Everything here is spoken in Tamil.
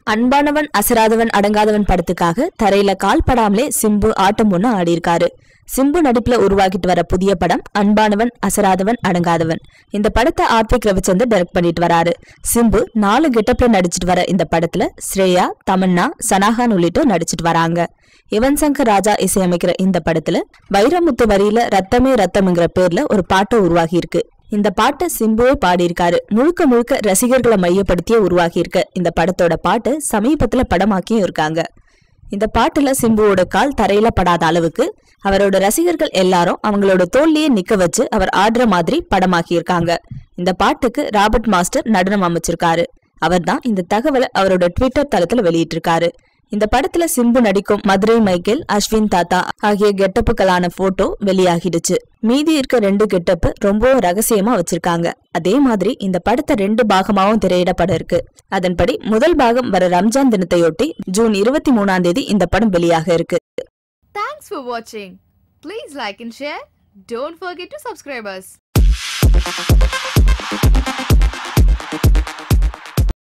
அன்பானவன் அசராதவன் அடங்காதவன் படத்துக்காக தரையில கால் படாமலே சிம்பு ஆட்டம் ஒண்ணு ஆடியிருக்காரு சிம்பு நடிப்புல உருவாக்கிட்டு வர புதிய படம் அன்பானவன் அசராதவன் அடங்காதவன் இந்த படத்தை ஆர்பிக் ரவிச்சந்தர் டைரக்ட் பண்ணிட்டு வராரு சிம்பு நாலு கெட்டப்ல நடிச்சிட்டு வர இந்த படத்துல ஸ்ரேயா தமன்னா சனாகான் உள்ளிட்டோர் நடிச்சிட்டு வராங்க யுவன் சங்கர் ராஜா இசையமைக்கிற இந்த படத்துல வைரமுத்து வரியில ரத்தமே ரத்தம்ங்கிற பேர்ல ஒரு பாட்டு உருவாகி இருக்கு இந்த பாட்டை சிம்புவே பாடியிருக்காரு முழுக்க முழுக்க ரசிகர்களை மையப்படுத்தியே உருவாகி இருக்க இந்த படத்தோட பாட்டு சமீபத்துல படமாக்கியும் இருக்காங்க இந்த பாட்டுல சிம்புவோட கால் தரையில படாத அளவுக்கு அவரோட ரசிகர்கள் எல்லாரும் அவங்களோட தோல்லையே நிக்க வச்சு அவர் ஆடுற மாதிரி படமாக்கி இருக்காங்க இந்த பாட்டுக்கு ராபர்ட் மாஸ்டர் நடனம் அமைச்சிருக்காரு அவர்தான் இந்த தகவலை அவரோட ட்விட்டர் தளத்துல வெளியிட்டிருக்காரு இந்த படத்துல சிம்பு நடிக்கும் மதுரை மைக்கேல் அஸ்வின் தாத்தா ஆகிய கெட்டப்புகளான போட்டோ வெளியாகிடுச்சு மீதி இருக்க ரெண்டு கெட்டப்பு ரொம்பவும் ரகசியமா வச்சிருக்காங்க அதே மாதிரி இந்த படத்தை ரெண்டு பாகமாவும் திரையிடப்பட இருக்கு அதன்படி முதல் பாகம் வர ரம்ஜான் தினத்தையொட்டி ஜூன் இருபத்தி மூணாம் தேதி இந்த படம் வெளியாக இருக்கு Thanks for watching. Please like and share. Don't forget to subscribe us.